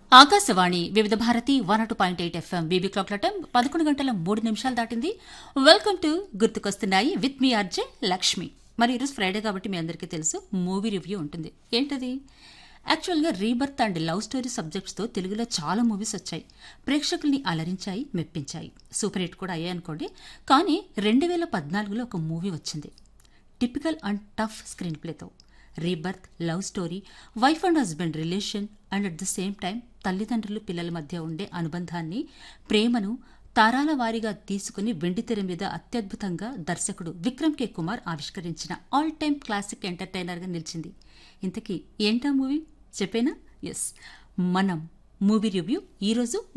Akashvani Vividha Bharati one అటు point eight FM బీబీ క్లాక్ల టైం పదకొండు గంటల మూడు నిమిషాలు దాటింది వెల్కమ్ టు గుర్తుకొస్తున్నాయి విత్ మీ అర్జే లక్ష్మి మరి ఈరోజు ఫ్రైడే కాబట్టి మీ అందరికీ తెలుసు మూవీ రివ్యూ ఉంటుంది ఏంటది యాక్చువల్గా రీబర్త్ అండ్ లవ్ స్టోరీ సబ్జెక్ట్స్తో తెలుగులో చాలా మూవీస్ వచ్చాయి ప్రేక్షకుల్ని అలరించాయి మెప్పించాయి సూపర్ హిట్ కూడా అయ్యాయనుకోండి కానీ రెండు వేల పద్నాలుగులో ఒక మూవీ వచ్చింది టిపికల్ అండ్ టఫ్ స్క్రీన్ ప్లేతో rebirth love story wife and husband relation and at the same time తల్లిదండ్రులు పిల్లల మధ్య ఉండే అనుబంధాన్ని ప్రేమను తారాల వారీగా తీసుకుని వెండితెర మీద అత్యద్భుతంగా దర్శకుడు విక్రమ్ కే కుమార్ ఆవిష్కరించిన ఆల్ టైమ్ క్లాసిక్ ఎంటర్టైనర్గా నిలిచింది ఇంతకీ ఏంటా మూవీ చెప్పేనా ఎస్ మనం మూవీ రివ్యూ ఈరోజు